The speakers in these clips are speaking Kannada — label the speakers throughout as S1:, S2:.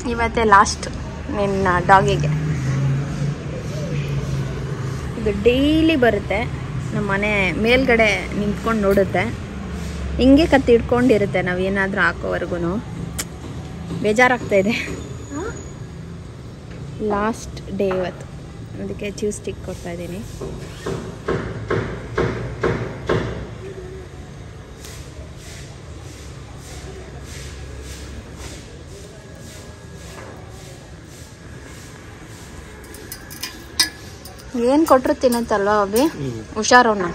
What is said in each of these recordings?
S1: ಇವತ್ತೇ ಲಾಸ್ಟ್ ನಿನ್ನ ಡಾಗಿಗೆ ಇದು ಡೈಲಿ ಬರುತ್ತೆ ನಮ್ಮ ಮನೆ ಮೇಲ್ಗಡೆ ನಿಂತ್ಕೊಂಡು ನೋಡುತ್ತೆ ಹಿಂಗೆ ಕತ್ತಿ ಹಿಡ್ಕೊಂಡಿರುತ್ತೆ ನಾವು ಏನಾದರೂ ಹಾಕೋವರೆಗೂ ಬೇಜಾರಾಗ್ತಾ ಇದೆ ಲಾಸ್ಟ್ ಡೇ ಇವತ್ತು ಅದಕ್ಕೆ ಜ್ಯೂಸ್ ಸ್ಟಿಕ್ ಕೊಡ್ತಾ ಇದ್ದೀನಿ ಏನು ಕೊಟ್ಟರು ತಿನ್ನತ್ತಲ್ವಾ ಅಭಿ ಹುಷಾರವನ್ನ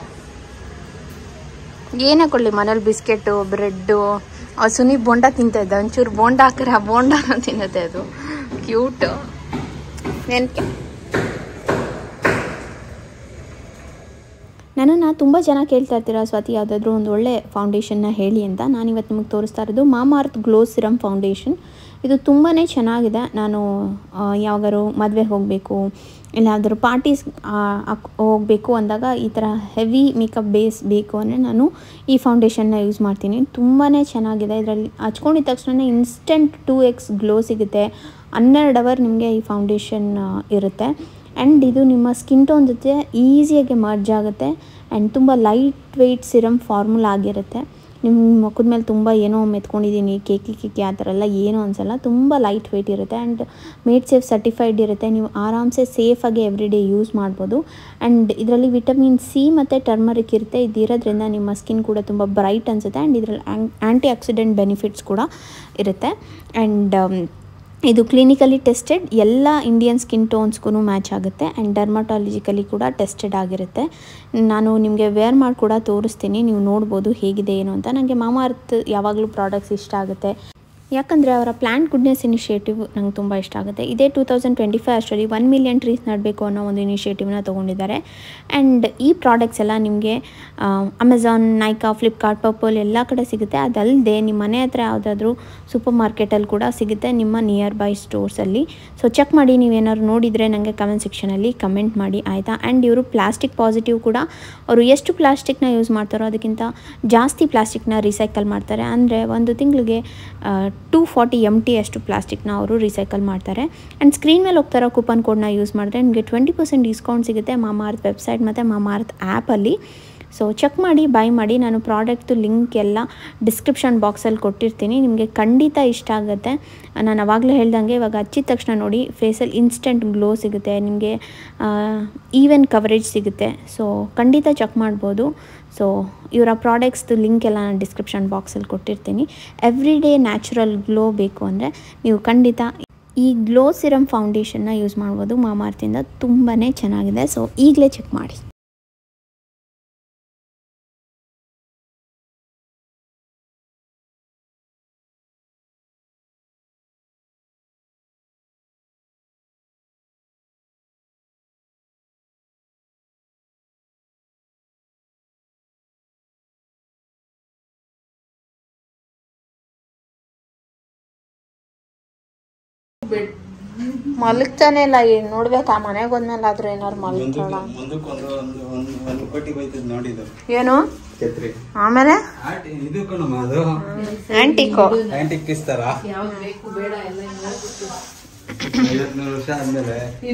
S1: ಏನೇ ಕೊಡಲಿ ಮನೇಲಿ ಬಿಸ್ಕೆಟು ಬ್ರೆಡ್ಡು ಸುನಿ ಬೋಂಡ ತಿಂತಾ ಇದ್ದ ಒಂಚೂರು ಬೋಂಡ ಹಾಕಿದ್ರೆ ಆ ಬೋಂಡನ ತಿನ್ನತ್ತೆ ಅದು ಕ್ಯೂಟು ನೆನಪು ನನ್ನನ್ನು ತುಂಬ ಜನ ಕೇಳ್ತಾ ಇರ್ತೀರಾ ಸ್ವಾತಿ ಯಾವುದಾದ್ರೂ ಒಂದು ಒಳ್ಳೆ ಫೌಂಡೇಶನ್ನ ಹೇಳಿ ಅಂತ ನಾನು ಇವತ್ತು ನಿಮಗೆ ತೋರಿಸ್ತಾ ಇರೋದು ಮಾಮಾರ್ತ್ ಗ್ಲೋ ಸಿರಮ್ ಫೌಂಡೇಶನ್ ಇದು ತುಂಬಾ ಚೆನ್ನಾಗಿದೆ ನಾನು ಆ, ಯಾವಾಗಾರು ಮದುವೆಗೆ ಹೋಗಬೇಕು ಇಲ್ಲ ಯಾವ್ದಾದ್ರು ಪಾರ್ಟೀಸ್ ಹೋಗಬೇಕು ಅಂದಾಗ ಈ ಥರ ಹೆವಿ ಮೇಕಪ್ ಬೇಸ್ ಬೇಕು ಅಂದರೆ ನಾನು ಈ ಫೌಂಡೇಶನ್ನ ಯೂಸ್ ಮಾಡ್ತೀನಿ ತುಂಬಾ ಚೆನ್ನಾಗಿದೆ ಇದರಲ್ಲಿ ಹಚ್ಕೊಂಡಿದ ತಕ್ಷಣ ಇನ್ಸ್ಟೆಂಟ್ ಟೂ ಎಕ್ಸ್ ಗ್ಲೋ ಸಿಗುತ್ತೆ ಹನ್ನೆರಡು ಅವರ್ ನಿಮಗೆ ಈ ಫೌಂಡೇಶನ್ ಇರುತ್ತೆ ಆ್ಯಂಡ್ ಇದು ನಿಮ್ಮ ಸ್ಕಿನ್ ಟೋನ್ ಜೊತೆ ಈಸಿಯಾಗಿ ಮರ್ಜ್ ಆಗುತ್ತೆ ಆ್ಯಂಡ್ ತುಂಬ ಲೈಟ್ ವೆಯ್ಟ್ ಸಿರಮ್ ಫಾರ್ಮುಲಾ ಆಗಿರುತ್ತೆ ನಿಮ್ಮ ಮುಖದ ಮೇಲೆ ತುಂಬ ಏನೋ ಮೆತ್ಕೊಂಡಿದ್ದೀನಿ ಕೇಕಿ ಕೇಕಿ ಆ ಥರ ಎಲ್ಲ ಏನೂ ಅನಿಸಲ್ಲ ತುಂಬ ಲೈಟ್ ವೆಯ್ಟ್ ಇರುತ್ತೆ ಆ್ಯಂಡ್ ಮೇಡ್ ಸೇಫ್ ಸರ್ಟಿಫೈಡ್ ಇರುತ್ತೆ ನೀವು ಆರಾಮ್ಸೆ ಸೇಫಾಗಿ ಎವ್ರಿ ಡೇ ಯೂಸ್ ಮಾಡ್ಬೋದು ಆ್ಯಂಡ್ ಇದರಲ್ಲಿ ವಿಟಮಿನ್ ಸಿ ಮತ್ತು ಟರ್ಮರಿಕ್ ಇರುತ್ತೆ ಇದಿರೋದ್ರಿಂದ ನಿಮ್ಮ ಸ್ಕಿನ್ ಕೂಡ ತುಂಬ ಬ್ರೈಟ್ ಅನಿಸುತ್ತೆ ಆ್ಯಂಡ್ ಇದರಲ್ಲಿ ಆ್ಯಂಟಿ ಆಕ್ಸಿಡೆಂಟ್ ಬೆನಿಫಿಟ್ಸ್ ಕೂಡ ಇರುತ್ತೆ ಆ್ಯಂಡ್ ಇದು ಕ್ಲಿನಿಕಲಿ ಟೆಸ್ಟೆಡ್ ಎಲ್ಲ ಇಂಡಿಯನ್ ಸ್ಕಿನ್ ಟೋನ್ಸ್ಗೂ ಮ್ಯಾಚ್ ಆಗುತ್ತೆ ಆ್ಯಂಡ್ ಡರ್ಮಟಾಲಜಿಕಲಿ ಕೂಡ ಟೆಸ್ಟೆಡ್ ಆಗಿರುತ್ತೆ ನಾನು ನಿಮಗೆ ವೇರ್ ಮಾಡಿ ಕೂಡ ತೋರಿಸ್ತೀನಿ ನೀವು ನೋಡ್ಬೋದು ಹೇಗಿದೆ ಏನು ಅಂತ ನನಗೆ ಮಾಮಾ ಅರ್ತ್ ಯಾವಾಗಲೂ ಪ್ರಾಡಕ್ಟ್ಸ್ ಇಷ್ಟ ಆಗುತ್ತೆ ಯಾಕಂದರೆ ಅವರ ಪ್ಲ್ಯಾಂಟ್ ಗುಡ್ನೆಸ್ ಇನಿಷಿಯೇಟಿವ್ ನಂಗೆ ತುಂಬ ಇಷ್ಟ ಆಗುತ್ತೆ ಇದೇ ಟೂ ತೌಸಂಡ್ ಟ್ವೆಂಟಿ ಫೈವ್ ಅಷ್ಟರಲ್ಲಿ ಒನ್ ಮಿಲಿಯನ್ ಟ್ರೀಸ್ ನಡಬೇಕು ಅನ್ನೋ ಒಂದು ಇನಿಷಿಯೇಟಿವ್ನ ತೊಗೊಂಡಿದ್ದಾರೆ ಆ್ಯಂಡ್ ಈ ಪ್ರಾಡಕ್ಟ್ಸ್ ಎಲ್ಲ ನಿಮಗೆ ಅಮೆಝಾನ್ ನೈಕಾ ಫ್ಲಿಪ್ಕಾರ್ಟ್ ಪರ್ಪಲ್ ಎಲ್ಲ ಕಡೆ ಸಿಗುತ್ತೆ ಅದಲ್ಲದೆ ನಿಮ್ಮ ಮನೆ ಹತ್ರ ಯಾವುದಾದ್ರೂ ಸೂಪರ್ ಮಾರ್ಕೆಟಲ್ಲಿ ಕೂಡ ಸಿಗುತ್ತೆ ನಿಮ್ಮ ನಿಯರ್ ಬೈ ಸ್ಟೋರ್ಸಲ್ಲಿ ಸೊ ಚೆಕ್ ಮಾಡಿ ನೀವೇನಾದ್ರು ನೋಡಿದರೆ ನನಗೆ ಕಮೆಂಟ್ ಸೆಕ್ಷನಲ್ಲಿ ಕಮೆಂಟ್ ಮಾಡಿ ಆಯಿತಾ ಆ್ಯಂಡ್ ಇವರು ಪ್ಲಾಸ್ಟಿಕ್ ಪಾಸಿಟಿವ್ ಕೂಡ ಅವರು ಎಷ್ಟು ಪ್ಲಾಸ್ಟಿಕ್ನ ಯೂಸ್ ಮಾಡ್ತಾರೋ ಅದಕ್ಕಿಂತ ಜಾಸ್ತಿ ಪ್ಲಾಸ್ಟಿಕ್ನ ರೀಸೈಕಲ್ ಮಾಡ್ತಾರೆ ಅಂದರೆ ಒಂದು ತಿಂಗಳಿಗೆ ಟೂ ಫಾರ್ಟಿ ಎಮ್ ಟಿ ಅಷ್ಟು ಪ್ಲಾಸ್ಟಿಕ್ನ ಅವರು ರೀಸೈಕಲ್ ಮಾಡ್ತಾರೆ ಆ್ಯಂಡ್ ಸ್ಕ್ರೀನ್ ಮೇಲೆ ಹೋಗ್ತಾರೋ ಕೂಪನ್ ಕೋಡ್ನ ಯೂಸ್ ಮಾಡಿದ್ರೆ ನಿಮಗೆ ಟ್ವೆಂಟಿ ಪರ್ಸೆಂಟ್ ಡಿಸ್ಕೌಂಟ್ ಸಿಗುತ್ತೆ ಮಾಮಾರ್ತ್ ವೆಬ್ಸೈಟ್ ಮತ್ತು ಮಾಮಾರ್ತ್ ಆ್ಯಪಲ್ಲಿ ಸೊ ಚೆಕ್ ಮಾಡಿ ಬೈ ಮಾಡಿ ನಾನು ಪ್ರಾಡಕ್ಟ್ದು ಲಿಂಕ್ ಎಲ್ಲ ಡಿಸ್ಕ್ರಿಪ್ಷನ್ ಬಾಕ್ಸಲ್ಲಿ ಕೊಟ್ಟಿರ್ತೀನಿ ನಿಮಗೆ ಖಂಡಿತ ಇಷ್ಟ ಆಗುತ್ತೆ ನಾನು ಅವಾಗಲೇ ಹೇಳ್ದಂಗೆ ಇವಾಗ ಹಚ್ಚಿದ ತಕ್ಷಣ ನೋಡಿ ಫೇಸಲ್ಲಿ ಇನ್ಸ್ಟೆಂಟ್ ಗ್ಲೋ ಸಿಗುತ್ತೆ ನಿಮಗೆ ಈವನ್ ಕವರೇಜ್ ಸಿಗುತ್ತೆ ಸೊ ಖಂಡಿತ ಚೆಕ್ ಮಾಡ್ಬೋದು ಸೊ ಇವರ ಪ್ರಾಡಕ್ಟ್ಸ್ದು ಲಿಂಕ್ ಎಲ್ಲ ನಾನು ಡಿಸ್ಕ್ರಿಪ್ಷನ್ ಬಾಕ್ಸಲ್ಲಿ ಕೊಟ್ಟಿರ್ತೀನಿ ಎವ್ರಿ ಡೇ ನ್ಯಾಚುರಲ್ ಗ್ಲೋ ಬೇಕು ಅಂದರೆ ನೀವು ಖಂಡಿತ ಈ ಗ್ಲೋ ಸಿರಮ್ ಫೌಂಡೇಶನ್ನ ಯೂಸ್ ಮಾಡ್ಬೋದು ಮಾಮಾರ್ತಿಂದ ತುಂಬಾ ಚೆನ್ನಾಗಿದೆ ಸೊ ಈಗಲೇ ಚೆಕ್ ಮಾಡಿ ಮಲಗ್ತಾನೆ ಇಲ್ಲ ಈಗ ನೋಡ್ಬೇಕಾ ಮನೆಗೆ ಹೋದ್ಮೇಲೆ ಆದ್ರೂ ಏನಾರು ಮಲಗ್ತಾಳ
S2: ಮುಂದಕ್ಕೆ ಒಂದು ಒಂದು ಒಂದು ಒಂದು ಕೋಟಿ ಬೈತದ ನೋಡಿದ್ದು
S1: ಏನು
S2: ಛತ್ರಿ
S1: ಆಮೇಲೆ
S2: ಆಟ ಇದು ಕಣಮ್ಮ ಅದು
S1: ಆಂಟಿಕೋ
S2: ಆಂಟಿಕ್ ಇಸ್ತಾರ ಐವತ್ನೂರು ವರ್ಷ ಆದ್ಮೇಲೆ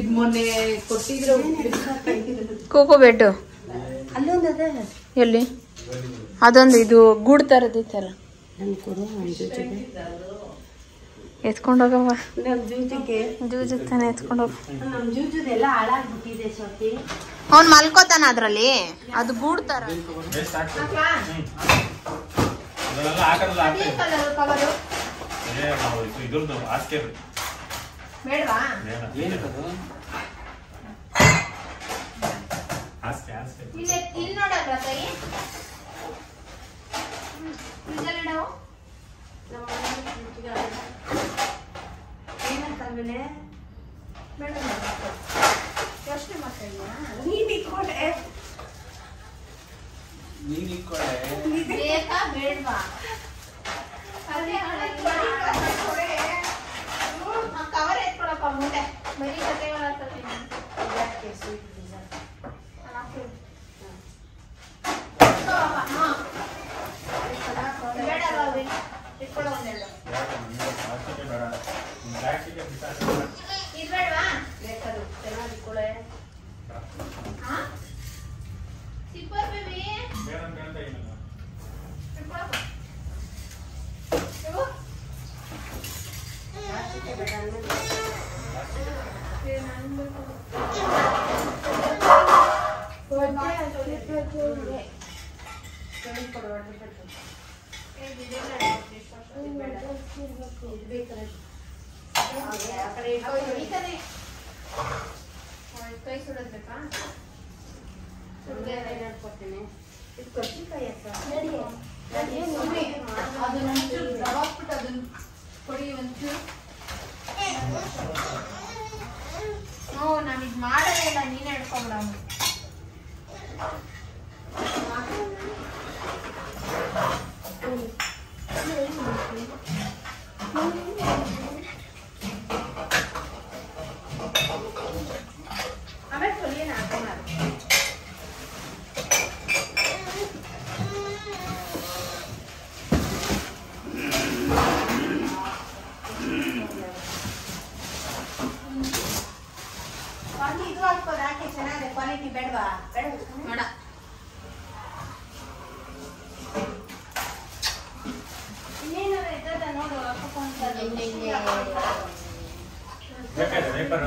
S1: ಕೂಕು ಬೆಟ್ಟು ಎಲ್ಲಿ ಅದೊಂದು ಇದು ಗೂಡ್ ತರದಿತ್ತಲ್ಲ ಎತ್ಕೊಂಡೋಗವ್ವ ಜೂಜಿಗೆ ತಾನೆ ಎತ್ಕೊಂಡೋಗ ಅವ್ನು ಮಲ್ಕೋತಾನ ಅದ್ರಲ್ಲಿ ಅದು ಗೂಡ್ ತರ
S3: ಇದ್ರದ್ದು ಆಸ್ಕೆ
S1: ಬೇಡವಾ
S2: ಏನಕ್ಕದು
S3: ಆಸ್ಕೆ ಆಸ್ಕೆ
S1: ಇಲ್ಲಿ ಇಲ್ಲಿ ನೋಡಲ್ಲ ಕೈ ಇದೆಲ್ಲಿಡವು ಯೋಚನೆ ಮಾಡ್ತಾ ಇದೀಯಾ
S2: ನೀನ್ ಇಕ್ಕೊಳೆ
S1: ಬೇಕಾ ಬೇಡವಾ ಕವರ್ ಎತ್ಕೊಳಪ್ಪ ಮುಂದೆ ಬರೀ ಕತೆಗಳಾಗ್ತದೆ ಬೇಡ ಇಟ್ಕೊಳ್ಳೋ ಒಂದೆರಡು
S3: ಆಸ್ಕೆ ಬೇಡ
S1: ಹ್ಞೂ ನಾನು ಇದು ಮಾಡೋದೇ ಇಲ್ಲ ನೀನೇ ಹಿಡ್ಕೊಂಬಿಡ ಆಮೇಲೆ ತೊಲಿಯನ ಹಾಕೋಣ ಒಂದು ಇದು ಹಾಕ್ಬೋದು ಯಾಕೆ ಚೆನ್ನಾಗಿದೆ ಕ್ವಾಲಿಟಿ ಬೇಡವಾ ಬೇಡ ಬೇಡ ಇನ್ನೇನಾದ್ರು ಇದ್ದದ ನೋಡು ಹಾಕೋಕೊಂತದ್ದು.
S3: ಬೇಕಾದ್ರೆ ವೇಪರ್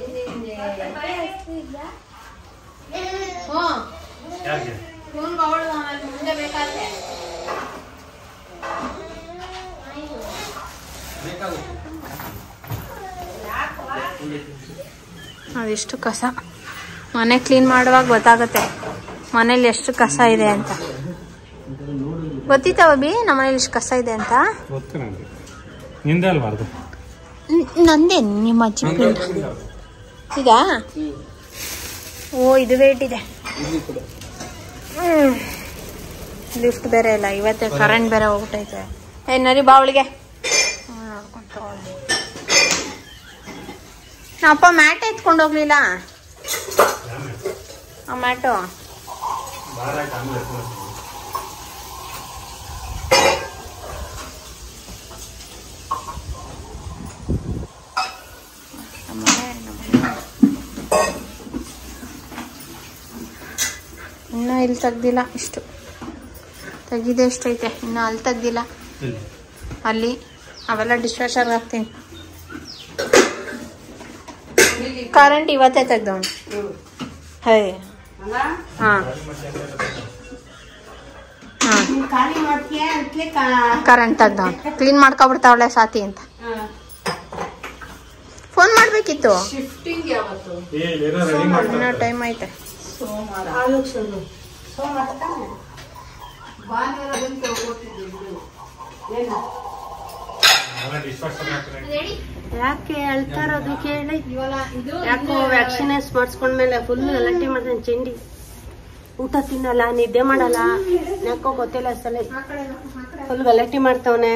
S1: ಹ್ಞೂ
S3: ಯಾಕೆ
S1: ಇವ್ನ್ಗೆ ಅವಳು ಆಮೇಲೆ ಮುಂದೆ ಬೇಕಾದ್ರೆ
S2: ಬೇಕಾಗುತ್ತೆ
S1: ಅದೆಷ್ಟು ಕಸ ಮನೆ ಕ್ಲೀನ್ ಮಾಡುವಾಗ ಗೊತ್ತಾಗುತ್ತೆ ಮನೇಲಿ ಎಷ್ಟು ಕಸ ಇದೆ ಅಂತ ಗೊತ್ತಿತ್ತವ ಬಿ ನಮ್ಮನೇಲಿ ಎಷ್ಟು ಕಸ ಇದೆ ಅಂತ
S3: ಗೊತ್ತು ನನಗೆ ನಿಂದೆ ಅಲ್ಬಾರ್ದು
S1: ನಂದೇ ನಿಮ್ಮ ಅಜ್ಜಿ ಪಿಂಡ ಇದಾ ಓ ಇದು ವೇಟ್ ಇದೆ
S2: ಇಲ್ಲಿ ಕೂಡ
S1: ಲಿಫ್ಟ್ ಬೇರೆ ಇಲ್ಲ ಇವತ್ತೇ ಕರೆಂಟ್ ಬೇರೆ ಹೋಗ್ಬಿಟ್ಟೈತೆ ಏ ನರಿ ಬಾವಳಿಗೆ ನಾ ಅಪ್ಪ ಮ್ಯಾಟ್ ಎತ್ಕೊಂಡು ಹೋಗ್ಲಿಲ್ಲ ಆ ಮ್ಯಾಟು
S3: ಭಾಳ ಆಯ್ತು ಆಮೇಲೆ ಎತ್ಕೊಂಡು ಹೋಗ್ತೀನಿ.
S1: ಇನ್ನ ಇಲ್ಲಿ ತೆಗ್ದಿಲ್ಲ ಇಷ್ಟು ತೆಗಿದೆ ಎಷ್ಟೈತೆ ಇನ್ನು ಅಲ್ಲಿ ತೆಗ್ದಿಲ್ಲ
S3: ಇಲ್ಲಿ
S1: ಅಲ್ಲಿ ಅವೆಲ್ಲ ಡಿಶ್ ವಾಷರ್ಗೆ ಹಾಕ್ತೀನಿ ಕರೆಂಟ್ ಇವತ್ತೇ ತೆಗ್ದವನು ಹೇ ಹಾಂ ಹಾಂ
S4: ಖಾಲಿ ಮಾಡ್ತೀಯ ಅಂತಲೇ ಕಾ
S1: ಕರೆಂಟ್ ತೆಗ್ದವನು ಕ್ಲೀನ್ ಮಾಡ್ಕೊಬಿಡ್ತಾವಳೆ ಸಾತಿ ಅಂತ ಫೋನ್ ಮಾಡಬೇಕಿತ್ತು
S4: ಶಿಫ್ಟಿಂಗ್ ಯಾವತ್ತು
S3: ಏ ಏನೋ ರೆಡಿ ಮಾಡ್ತಾರೆ
S1: ಇನ್ನೂ ಟೈಮ್ ಐತೆ
S4: ಸೋಮವಾರ ಆಲೋಚನೆ ಸೋಮವಾರ ತಾನೆ ಭಾನುವಾರ ಬಂದು ಕೊಟ್ಟಿದ್ದೆ ಬಿಡು ಏನು
S3: ಎಲ್ಲ ಡಿಶ್ ವಾಷರ್ ಹಾಕ್ತಾರೆ
S4: ಯಾಕೆ ಅಳ್ತಾ ಇರೋದು ಕೇಳಿ ಯಾಕೋ ವ್ಯಾಕ್ಸಿನೇಸ್ ಮಾಡಿಸ್ಕೊಂಡ್ಮೇಲೆ ಫುಲ್ ಗಲಾಟೆ ಮಾಡ್ತಾನೆ ಚಂಡಿ ಊಟ ತಿನ್ನಲ್ಲ ನಿದ್ದೆ ಮಾಡಲ್ಲ ಯಾಕೋ ಗೊತ್ತಿಲ್ಲ ಸಲ ಫುಲ್ ಗಲಾಟೆ ಮಾಡ್ತಾವನೆ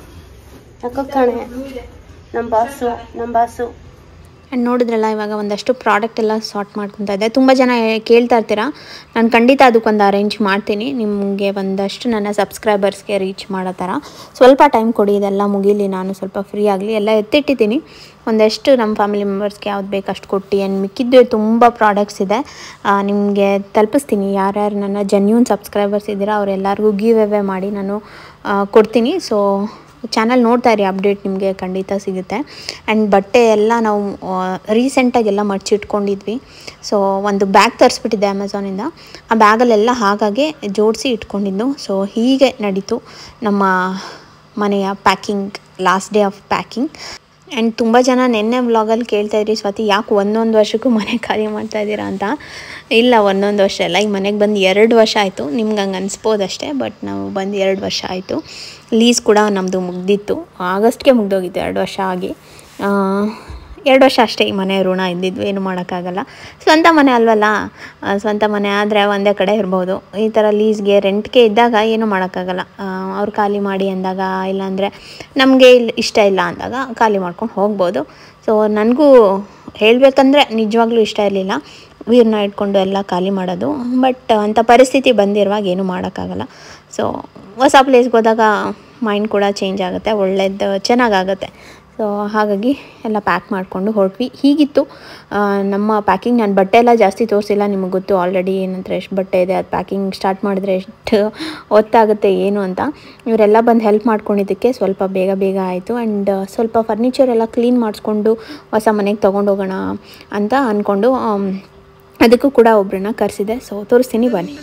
S4: ಯಾಕೋ ಕಾಣೆ ನಮ್ಮ ಬಾಸು ನಮ್ಮ ಬಾಸು
S1: ಆ್ಯಂಡ್ ನೋಡಿದ್ರಲ್ಲ ಇವಾಗ ಒಂದಷ್ಟು ಪ್ರಾಡಕ್ಟ್ ಎಲ್ಲ ಸಾರ್ಟ್ ಮಾಡ್ಕೊತಾ ಇದ್ದೆ ತುಂಬ ಜನ ಕೇಳ್ತಾ ಇರ್ತೀರಾ ನಾನು ಖಂಡಿತ ಅದಕ್ಕೊಂದು ಅರೇಂಜ್ ಮಾಡ್ತೀನಿ ನಿಮಗೆ ಒಂದಷ್ಟು ನನ್ನ ಸಬ್ಸ್ಕ್ರೈಬರ್ಸ್ಗೆ ರೀಚ್ ಮಾಡೋ ಥರ ಸ್ವಲ್ಪ ಟೈಮ್ ಕೊಡಿ ಇದೆಲ್ಲ ಮುಗೀಲಿ ನಾನು ಸ್ವಲ್ಪ ಫ್ರೀ ಆಗಲಿ ಎಲ್ಲ ಎತ್ತಿಟ್ಟಿದ್ದೀನಿ ಒಂದಷ್ಟು ನಮ್ಮ ಫ್ಯಾಮಿಲಿ ಮೆಂಬರ್ಸ್ಗೆ ಯಾವ್ದು ಬೇಕು ಅಷ್ಟು ಕೊಟ್ಟು ಆ್ಯಂಡ್ ಮಿಕ್ಕಿದ್ದು ತುಂಬ ಪ್ರಾಡಕ್ಟ್ಸ್ ಇದೆ ನಿಮಗೆ ತಲುಪಿಸ್ತೀನಿ ಯಾರ್ಯಾರು ನನ್ನ ಜೆನ್ಯೂನ್ ಸಬ್ಸ್ಕ್ರೈಬರ್ಸ್ ಇದ್ದೀರಾ ಅವರೆಲ್ಲರಿಗೂ ಗಿವ್ ಅವೇ ಮಾಡಿ ನಾನು ಆ, ಕೊಡ್ತೀನಿ ಸೊ ಚಾನಲ್ ನೋಡ್ತಾ ಇರಿ ಅಪ್ಡೇಟ್ ನಿಮಗೆ ಖಂಡಿತ ಸಿಗುತ್ತೆ ಆ್ಯಂಡ್ ಬಟ್ಟೆ ಎಲ್ಲ ನಾವು ರೀಸೆಂಟಾಗೆಲ್ಲ ಮಡ್ಚಿಟ್ಕೊಂಡಿದ್ವಿ ಸೊ ಒಂದು ಬ್ಯಾಗ್ ತರಿಸ್ಬಿಟ್ಟಿದ್ದೆ ಅಮೆಝಾನಿಂದ ಆ ಬ್ಯಾಗಲ್ಲೆಲ್ಲ ಹಾಗಾಗಿ ಜೋಡಿಸಿ ಇಟ್ಕೊಂಡಿದ್ದು ಸೊ ಹೀಗೆ ನಡೀತು ನಮ್ಮ ಮನೆಯ packing last day of packing and ತುಂಬ ಜನ ನಿನ್ನೆ ವ್ಲಾಗಲ್ಲಿ ಕೇಳ್ತಾ ಇದ್ರಿ ಸ್ವಾತಿ ಯಾಕೆ ಒಂದೊಂದು ವರ್ಷಕ್ಕೂ ಮನೆ ಖಾಲಿ ಮಾಡ್ತಾ ಇದ್ದೀರಾ ಅಂತ ಇಲ್ಲ ಒಂದೊಂದು ವರ್ಷ ಅಲ್ಲ ಈಗ ಮನೆಗೆ ಬಂದು ಎರಡು ವರ್ಷ ಆಯಿತು ನಿಮ್ಗೆ ಹಂಗೆ ಅನಿಸ್ಬೋದು ಅಷ್ಟೇ ಬಟ್ ನಾವು ಬಂದು ಎರಡು ವರ್ಷ ಆಯಿತು ಲೀಸ್ ಕೂಡ ನಮ್ಮದು ಮುಗ್ದಿತ್ತು ಆಗಸ್ಟ್ಗೆ ಮುಗ್ದೋಗಿತ್ತು ಎರಡು ವರ್ಷ ಆಗಿ ಆ, ಎರಡು ವರ್ಷ ಅಷ್ಟೇ ಈ ಮನೆ ಋಣ ಇದ್ದಿದ್ವು ಏನು ಮಾಡೋಕ್ಕಾಗಲ್ಲ ಸ್ವಂತ ಮನೆ ಅಲ್ವಲ್ಲ ಆ, ಸ್ವಂತ ಮನೆ ಆದರೆ ಒಂದೇ ಕಡೆ ಇರ್ಬೋದು ಈ ಥರ ಲೀಸ್ಗೆ ರೆಂಟ್ಗೆ ಇದ್ದಾಗ ಏನು ಮಾಡೋಕ್ಕಾಗಲ್ಲ ಅವ್ರು ಖಾಲಿ ಮಾಡಿ ಅಂದಾಗ ಇಲ್ಲಾಂದರೆ ನಮಗೆ ಇಲ್ಲಿ ಇಷ್ಟ ಇಲ್ಲ ಅಂದಾಗ ಖಾಲಿ ಮಾಡ್ಕೊಂಡು ಹೋಗ್ಬೋದು ಸೊ ನನಗೂ ಹೇಳಬೇಕಂದ್ರೆ ನಿಜವಾಗ್ಲೂ ಇಷ್ಟ ಇರಲಿಲ್ಲ ವೀರನ್ನ ಇಟ್ಕೊಂಡು ಎಲ್ಲ ಖಾಲಿ ಮಾಡೋದು ಬಟ್ ಅಂಥ ಪರಿಸ್ಥಿತಿ ಬಂದಿರುವಾಗ ಏನೂ ಮಾಡೋಕ್ಕಾಗಲ್ಲ ಸೊ ಹೊಸ ಪ್ಲೇಸ್ಗೆ ಹೋದಾಗ ಮೈಂಡ್ ಕೂಡ ಚೇಂಜ್ ಆಗುತ್ತೆ ಒಳ್ಳೇದು ಚೆನ್ನಾಗಾಗುತ್ತೆ ಸೊ ಸೊ ಹಾಗಾಗಿ ಎಲ್ಲ ಪ್ಯಾಕ್ ಮಾಡಿಕೊಂಡು ಹೊರಟ್ವಿ ಹೀಗಿತ್ತು ಆ, ನಮ್ಮ ಪ್ಯಾಕಿಂಗ್ ನಾನು ಬಟ್ಟೆ ಎಲ್ಲ ಜಾಸ್ತಿ ತೋರಿಸಿಲ್ಲ ನಿಮಗೆ ಗೊತ್ತು ಆಲ್ರೆಡಿ ಏನಂತಾರೆ ಎಷ್ಟು ಬಟ್ಟೆ ಇದೆ ಅದು ಪ್ಯಾಕಿಂಗ್ ಸ್ಟಾರ್ಟ್ ಮಾಡಿದ್ರೆ ಎಷ್ಟು ಹೊತ್ತಾಗುತ್ತೆ ಏನು ಅಂತ ಇವರೆಲ್ಲ ಬಂದು ಹೆಲ್ಪ್ ಮಾಡ್ಕೊಂಡಿದ್ದಕ್ಕೆ ಸ್ವಲ್ಪ ಬೇಗ ಬೇಗ ಆಯಿತು ಆ್ಯಂಡ್ ಸ್ವಲ್ಪ ಫರ್ನಿಚರ್ ಎಲ್ಲ ಕ್ಲೀನ್ ಮಾಡಿಸ್ಕೊಂಡು ಹೊಸ ಮನೆಗೆ ತೊಗೊಂಡೋಗೋಣ ಅಂತ ಅಂದ್ಕೊಂಡು ಆಮ್, ಅದಕ್ಕೂ ಕೂಡ ಒಬ್ಬರನ್ನ ಕರೆಸಿದೆ ಸೊ ತೋರಿಸ್ತೀನಿ ಬನ್ನಿ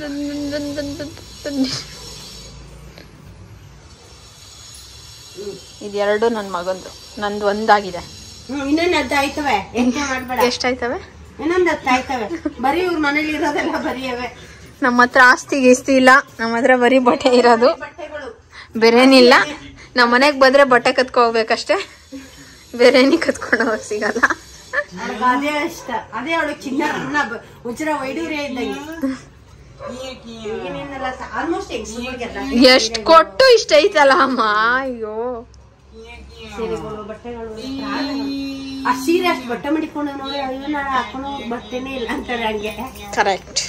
S1: ಇದೆರಡು ನನ್ನ ಮಗಂದು ನಂದು ಒಂದಾಗಿದೆ
S4: ಹ್ಮ್ ಇನ್ನೊಂದು ಹತ್ತು ಆಯ್ತವೆ ಎಂಟು ಮಾಡ್ಬೇಡ
S1: ಎಷ್ಟಾಯ್ತವೆ
S4: ಇನ್ನೊಂದು ಹತ್ತು ಆಯ್ತವೆ ಬರೀ ಇವ್ರ ಮನೇಲಿ ಇರೋದೆಲ್ಲ ಬರೀ ಅವೆ
S1: ನಮ್ಮ ಹತ್ರ ಆಸ್ತಿ ಗೀಸ್ತಿ ಇಲ್ಲ ನಮ್ಮ ಹತ್ರ ಬರೀ ಬಟ್ಟೆ ಇರೋದು
S4: ಬಟ್ಟೆಗಳು
S1: ಬೇರೇನಿಲ್ಲ ನಮ್ಮ ಮನೆಗೆ ಬಂದ್ರೆ ಬಟ್ಟೆ ಕತ್ಕೊ ಹೋಗ್ಬೇಕಷ್ಟೇ ಬೇರೇನಿ ಕತ್ಕೊಂಡು ಹೋಗಕ್ ಸಿಗಲ್ಲ
S4: ಅವ್ಳಿಗೆ ಅದೇ ಇಷ್ಟ ಅದೇ ಅವಳಿಗೆ ಚಿನ್ನ ಅನ್ನ ಬ- ವಜ್ರ ವೈಡೂರ್ಯ ಇದ್ದಂಗೆ ಆಲ್ಮೋಸ್ಟ್
S1: ಎಷ್ಟು ಕೊಟ್ಟು ಇಷ್ಟ ಐತಲ್ಲ ಅಮ್ಮ ಅಯ್ಯೋ
S4: ಸೀರೆಗಳು ಬಟ್ಟೆಗಳು ಆ ಸೀರೆ ಅಷ್ಟು ಬಟ್ಟೆ ಮಡಿಕೊಂಡು ನೋಡಿ ಅಯ್ಯೋ ನಾನು ಹಾಕೊಂಡು ಬಟ್ಟೆನೇ ಇಲ್ಲ ಅಂತಾರೆ ಹಂಗೆ
S1: ಕರೆಕ್ಟ್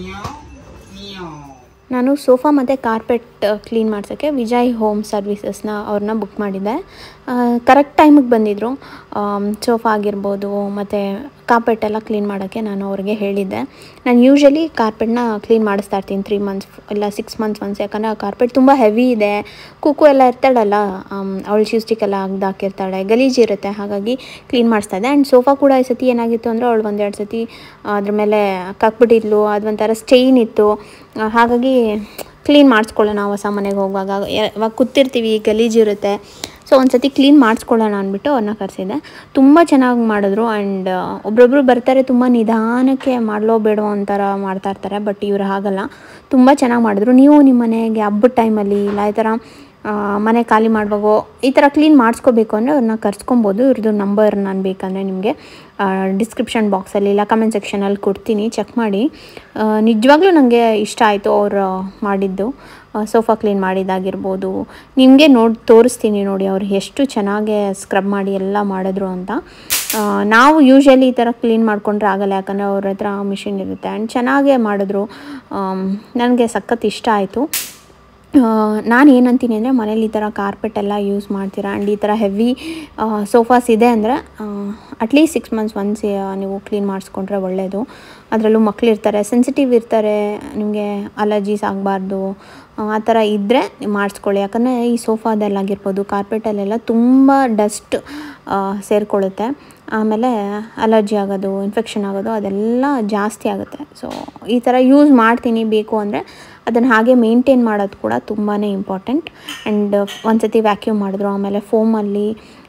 S1: ನಾನು ಸೋಫಾ ಮತ್ತು ಕಾರ್ಪೆಟ್ ಕ್ಲೀನ್ ಮಾಡ್ಸೋಕ್ಕೆ ವಿಜಯ್ ಹೋಮ್ ಸರ್ವಿಸಸ್ನ ಅವ್ರನ್ನ ಬುಕ್ ಮಾಡಿದ್ದೆ ಕರೆಕ್ಟ್ ಟೈಮಿಗೆ ಬಂದಿದ್ದರು ಸೋಫಾ ಆಗಿರ್ಬೋದು ಮತ್ತು ಕಾರ್ಪೆಟ್ ಎಲ್ಲ ಕ್ಲೀನ್ ಮಾಡೋಕ್ಕೆ ನಾನು ಅವ್ರಿಗೆ ಹೇಳಿದ್ದೆ ನಾನು ಯೂಶ್ವಲಿ ಕಾರ್ಪೆಟ್ನ ಕ್ಲೀನ್ ಮಾಡಿಸ್ತಾ ಇರ್ತೀನಿ ತ್ರೀ ಮಂತ್ಸ್ ಇಲ್ಲ ಸಿಕ್ಸ್ ಮಂತ್ಸ್ ಒನ್ಸ್ ಯಾಕಂದರೆ ಆ ಕಾರ್ಪೆಟ್ ತುಂಬ ಹೆವಿ ಇದೆ ಕುಕ್ಕು ಎಲ್ಲ ಇರ್ತಾಳಲ್ಲ ಅವಳು ಶಿಸ್ಟಿಕ್ ಎಲ್ಲ ಅಗ್ದು ಹಾಕಿರ್ತಾಳೆ ಗಲೀಜಿರುತ್ತೆ ಹಾಗಾಗಿ ಕ್ಲೀನ್ ಮಾಡಿಸ್ತಾ ಇದ್ದೆ ಆ್ಯಂಡ್ ಸೋಫಾ ಕೂಡ ಈ ಸತಿ ಏನಾಗಿತ್ತು ಅಂದರೆ ಅವಳು ಒಂದೆರಡು ಸತಿ ಅದ್ರ ಮೇಲೆ ಕಕ್ಬಿಟ್ಟಿದ್ಲು ಅದೊಂಥರ ಸ್ಟೈನ್ ಇತ್ತು ಆ, ಹಾಗಾಗಿ ಕ್ಲೀನ್ ಮಾಡಿಸ್ಕೊಳ್ಳೋಣ ಹೊಸ ಮನೆಗೆ ಹೋಗುವಾಗ ಯ- ಇವಾಗ ಕೂತಿರ್ತೀವಿ ಗಲೀಜಿರುತ್ತೆ ಸೊ ಒಂದು ಸತಿ ಕ್ಲೀನ್ ಮಾಡಿಸ್ಕೊಳ್ಳೋಣ ಅಂದ್ಬಿಟ್ಟು ಅವ್ರನ್ನ ಕರೆಸಿದ್ದೆ ತುಂಬ ಚೆನ್ನಾಗಿ ಮಾಡಿದ್ರು ಆ್ಯಂಡ್ ಒಬ್ರೊಬ್ರು ಬರ್ತಾರೆ ತುಂಬ ನಿಧಾನಕ್ಕೆ ಮಾಡಲೋ ಬೇಡೋ ಒಂಥರ ಮಾಡ್ತಾ ಇರ್ತಾರೆ ಬಟ್ ಇವ್ರು ಹಾಗಲ್ಲ ತುಂಬ ಚೆನ್ನಾಗಿ ಮಾಡಿದ್ರು ನೀವು ನಿಮ್ಮ ಮನೆಗೆ ಹಬ್ಬದ ಟೈಮಲ್ಲಿ ಇಲ್ಲ ಈ ಥರ ಆ, ಮನೆ ಖಾಲಿ ಮಾಡುವಾಗೋ ಈ ಥರ ಕ್ಲೀನ್ ಮಾಡಿಸ್ಕೋಬೇಕು ಅಂದರೆ ಅವ್ರನ್ನ ಕರ್ಸ್ಕೊಬೋದು ಇವ್ರದ್ದು ನಂಬರ್ ನಾನು ಬೇಕಂದರೆ ನಿಮಗೆ ಡಿಸ್ಕ್ರಿಪ್ಷನ್ ಬಾಕ್ಸಲ್ಲಿ ಇಲ್ಲ ಕಮೆಂಟ್ ಸೆಕ್ಷನಲ್ಲಿ ಕೊಡ್ತೀನಿ ಚೆಕ್ ಮಾಡಿ ಆ, ನಿಜವಾಗ್ಲೂ ನನಗೆ ಇಷ್ಟ ಆಯಿತು ಅವ್ರು ಮಾಡಿದ್ದು ಸೋಫಾ ಕ್ಲೀನ್ ಮಾಡಿದ್ದಾಗಿರ್ಬೋದು ನಿಮಗೆ ನೋಡಿ ತೋರಿಸ್ತೀನಿ ನೋಡಿ ಅವ್ರು ಎಷ್ಟು ಚೆನ್ನಾಗಿ ಸ್ಕ್ರಬ್ ಮಾಡಿ ಎಲ್ಲ ಮಾಡಿದ್ರು ಅಂತ ಆ, ನಾವು ಯೂಶ್ವಲಿ ಈ ಥರ ಕ್ಲೀನ್ ಮಾಡ್ಕೊಂಡ್ರೆ ಆಗಲ್ಲ ಯಾಕಂದರೆ ಅವ್ರ ಹತ್ರ ಮಿಷಿನ್ ಇರುತ್ತೆ ಆ್ಯಂಡ್ ಚೆನ್ನಾಗೇ ಮಾಡಿದ್ರು ನನಗೆ ಸಖತ್ ಇಷ್ಟ ಆಯಿತು ನಾನು ಏನಂತೀನಿ ಅಂದರೆ ಮನೇಲಿ ಈ ಥರ ಕಾರ್ಪೆಟ್ ಎಲ್ಲ ಯೂಸ್ ಮಾಡ್ತೀರಾ ಆ್ಯಂಡ್ ಈ ಥರ ಹೆವಿ ಸೋಫಾಸ್ ಇದೆ ಅಂದರೆ ಅಟ್ಲೀಸ್ಟ್ ಸಿಕ್ಸ್ ಮಂತ್ಸ್ ಒನ್ಸ್ ನೀವು ಕ್ಲೀನ್ ಮಾಡಿಸ್ಕೊಂಡ್ರೆ ಒಳ್ಳೆಯದು ಅದರಲ್ಲೂ ಮಕ್ಕಳಿರ್ತಾರೆ ಸೆನ್ಸಿಟಿವ್ ಇರ್ತಾರೆ ನಿಮಗೆ ಅಲರ್ಜೀಸ್ ಆಗಬಾರ್ದು ಆ ಥರ ಇದ್ದರೆ ಮಾಡಿಸ್ಕೊಳ್ಳಿ ಯಾಕಂದರೆ ಈ ಸೋಫಾದಲ್ಲಾಗಿರ್ಬೋದು ಕಾರ್ಪೆಟಲ್ಲೆಲ್ಲ ತುಂಬ ಡಸ್ಟ್ ಸೇರಿಕೊಳ್ಳುತ್ತೆ ಆಮೇಲೆ ಅಲರ್ಜಿ ಆಗೋದು ಇನ್ಫೆಕ್ಷನ್ ಆಗೋದು ಅದೆಲ್ಲ ಜಾಸ್ತಿ ಆಗುತ್ತೆ ಸೊ ಈ ಥರ ಯೂಸ್ ಮಾಡ್ತೀನಿ ಬೇಕು ಅಂದರೆ ಅದನ್ನು ಹಾಗೆ ಮೇಂಟೈನ್ ಮಾಡೋದು ಕೂಡ ತುಂಬಾ ಇಂಪಾರ್ಟೆಂಟ್ ಆ್ಯಂಡ್ ಒಂದ್ಸತಿ ವ್ಯಾಕ್ಯೂಮ್ ಮಾಡಿದ್ರು ಆಮೇಲೆ ಫೋಮಲ್ಲಿ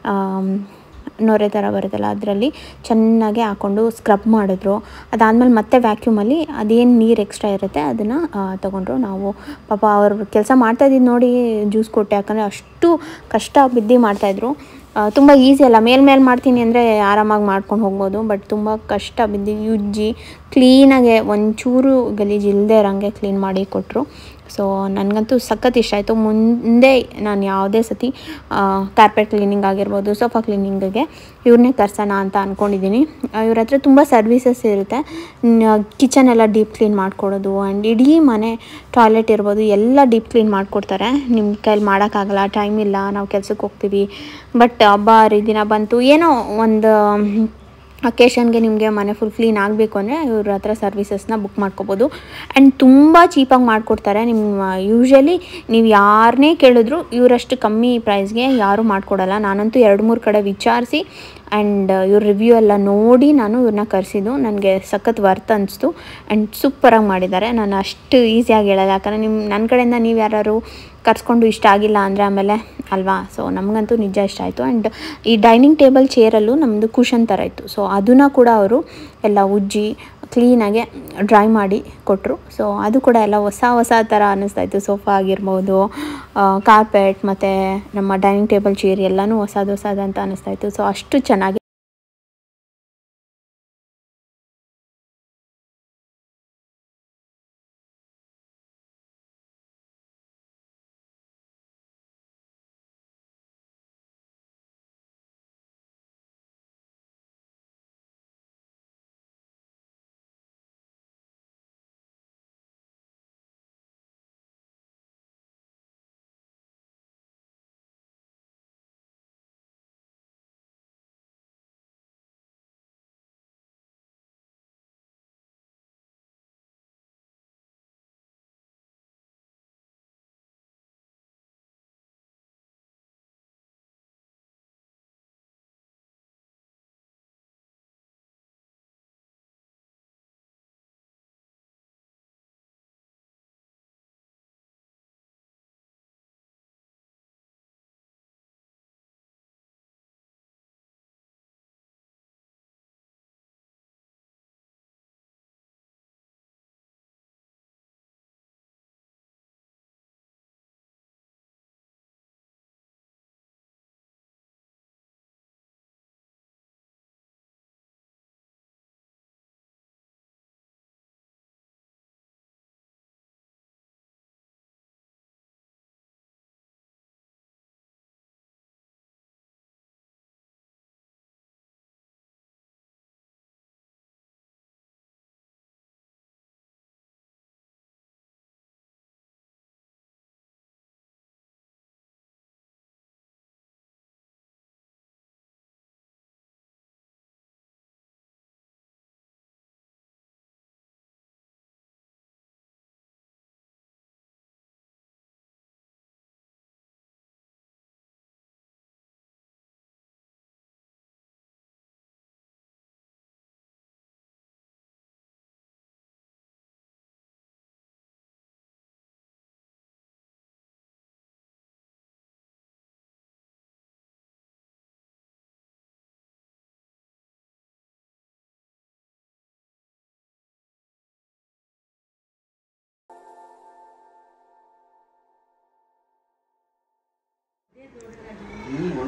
S1: ನೊರೆ ಥರ ಬರುತ್ತಲ್ಲ ಅದರಲ್ಲಿ ಚೆನ್ನಾಗಿ ಹಾಕ್ಕೊಂಡು ಸ್ಕ್ರಬ್ ಮಾಡಿದ್ರು ಅದಾದಮೇಲೆ ಮತ್ತೆ ವ್ಯಾಕ್ಯೂಮಲ್ಲಿ ಅದೇನು ನೀರು ಎಕ್ಸ್ಟ್ರಾ ಇರುತ್ತೆ ಅದನ್ನು ತೊಗೊಂಡ್ರು ನಾವು ಪಾಪ ಅವ್ರು ಕೆಲಸ ಮಾಡ್ತಾಯಿದ್ದು ನೋಡಿ ಜ್ಯೂಸ್ ಕೊಟ್ಟೆ ಯಾಕಂದರೆ ಅಷ್ಟು ಕಷ್ಟ ಬಿದ್ದು ಮಾಡ್ತಾಯಿದ್ರು ತುಂಬ ಈಸಿ ಅಲ್ಲ ಮೇಲ್ಮೇಲೆ ಮಾಡ್ತೀನಿ ಅಂದರೆ ಆರಾಮಾಗಿ ಮಾಡ್ಕೊಂಡು ಹೋಗ್ಬೋದು ಬಟ್ ತುಂಬ ಕಷ್ಟ ಬಿದ್ದು ಉಜ್ಜಿ ಕ್ಲೀನಾಗೆ ಒಂಚೂರು ಗಲೀಜು ಇಲ್ಲದೆ ಇರೋಂಗೆ ಕ್ಲೀನ್ ಮಾಡಿ ಕೊಟ್ಟರು ಸೊ ನನಗಂತೂ ಸಖತ್ ಇಷ್ಟ ಆಯಿತು ಮುಂದೆ ನಾನು ಯಾವುದೇ ಸತಿ ಕಾರ್ಪೆಟ್ ಕ್ಲೀನಿಂಗ್ ಆಗಿರ್ಬೋದು ಸೋಫಾ ಕ್ಲೀನಿಂಗಿಗೆ ಇವ್ರನ್ನೇ ಕರ್ಸೋಣ ಅಂತ ಅಂದ್ಕೊಂಡಿದ್ದೀನಿ ಇವ್ರ ಹತ್ರ ತುಂಬ ಸರ್ವಿಸಸ್ ಇರುತ್ತೆ ಕಿಚನ್ ಎಲ್ಲ ಡೀಪ್ ಕ್ಲೀನ್ ಮಾಡಿಕೊಡೋದು ಆ್ಯಂಡ್ ಇಡೀ ಮನೆ ಟಾಯ್ಲೆಟ್ ಇರ್ಬೋದು ಎಲ್ಲ ಡೀಪ್ ಕ್ಲೀನ್ ಮಾಡಿಕೊಡ್ತಾರೆ ನಿಮ್ಮ ಕೈಲಿ ಮಾಡೋಕ್ಕಾಗಲ್ಲ ಟೈಮ್ ಇಲ್ಲ ನಾವು ಕೆಲ್ಸಕ್ಕೆ ಹೋಗ್ತೀವಿ ಬಟ್ ಹಬ್ಬ ಹರಿದಿನ ಬಂತು ಏನೋ ಒಂದು ಅಕೇಶನ್ಗೆ ನಿಮಗೆ ಮನೆ ಫುಲ್ ಕ್ಲೀನ್ ಆಗಬೇಕು ಅಂದರೆ ಇವ್ರ ಹತ್ರ ಸರ್ವಿಸಸ್ನ ಬುಕ್ ಮಾಡ್ಕೋಬೋದು ಆ್ಯಂಡ್ ತುಂಬ ಚೀಪಾಗಿ ಮಾಡಿಕೊಡ್ತಾರೆ ನಿಮ್ಮ ಯೂಶ್ವಲಿ ನೀವು ಯಾರನ್ನೇ ಕೇಳಿದ್ರು ಇವರಷ್ಟು ಕಮ್ಮಿ ಪ್ರೈಸ್ಗೆ ಯಾರೂ ಮಾಡಿಕೊಡಲ್ಲ ನಾನಂತೂ ಎರಡು ಮೂರು ಕಡೆ ವಿಚಾರಿಸಿ ಆ್ಯಂಡ್ ಇವ್ರ ರಿವ್ಯೂ ಎಲ್ಲ ನೋಡಿ ನಾನು ಇವ್ರನ್ನ ಕರೆಸಿದ್ದು ನನಗೆ ಸಖತ್ ವರ್ತ್ ಅನಿಸ್ತು ಆ್ಯಂಡ್ ಸೂಪರಾಗಿ ಮಾಡಿದ್ದಾರೆ ನಾನು ಅಷ್ಟು ಈಸಿಯಾಗಿ ಹೇಳಲ್ಲ ಯಾಕಂದರೆ ನಿಮ್ಮ ನನ್ನ ಕಡೆಯಿಂದ ನೀವು ಯಾರು ಕರ್ಸ್ಕೊಂಡು ಇಷ್ಟ ಆಗಿಲ್ಲ ಅಂದರೆ ಆಮೇಲೆ ಅಲ್ವಾ ಸೊ ನಮಗಂತೂ ನಿಜ ಇಷ್ಟ ಆಯಿತು ಆ್ಯಂಡ್ ಈ ಡೈನಿಂಗ್ ಟೇಬಲ್ ಚೇರಲ್ಲೂ ನಮ್ಮದು ಕುಷನ್ ಥರ ಇತ್ತು ಸೊ ಅದನ್ನು ಕೂಡ ಅವರು ಎಲ್ಲ ಉಜ್ಜಿ ಕ್ಲೀನಾಗೆ ಡ್ರೈ ಮಾಡಿ ಕೊಟ್ಟರು ಸೊ ಅದು ಕೂಡ ಎಲ್ಲ ಹೊಸ ಹೊಸ ಥರ ಅನ್ನಿಸ್ತಾ ಇತ್ತು ಸೋಫಾ ಆಗಿರ್ಬೋದು ಕಾರ್ಪೆಟ್ ಮತ್ತು ನಮ್ಮ ಡೈನಿಂಗ್ ಟೇಬಲ್ ಚೇರ್ ಎಲ್ಲನೂ ಹೊಸದು ಹೊಸದಂತ ಅನ್ನಿಸ್ತಾ ಇತ್ತು ಸೊ ಅಷ್ಟು ಚೆನ್ನಾಗಿ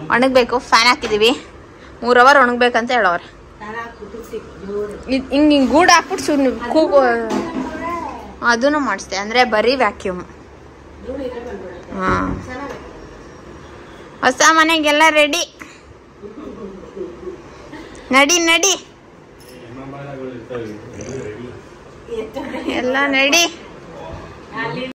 S1: ಒಣಗಬೇಕು ಫ್ಯಾನ್ ಹಾಕಿದೀವಿ ಮೂರ್ ಅವರ್ ಒಣಗ್ಬೇಕಂತ ಹೇಳೋರೆ ಹಿಂಗ್ ಹಿಂಗ್ ಗೂಡು ಹಾಕ್ಬಿಟ್ಟು ಸುಮ್ಮನೆ ಕೂಗು ಅದನ್ನು ಮಾಡಿಸ್ದೆ ಅಂದ್ರೆ ಬರೀ ವ್ಯಾಕ್ಯೂಮ್ ಹಾ ಹೊಸ ಮನೆಗೆಲ್ಲ ರೆಡಿ ನಡಿ ನಡಿ ಎಲ್ಲ ನಡಿ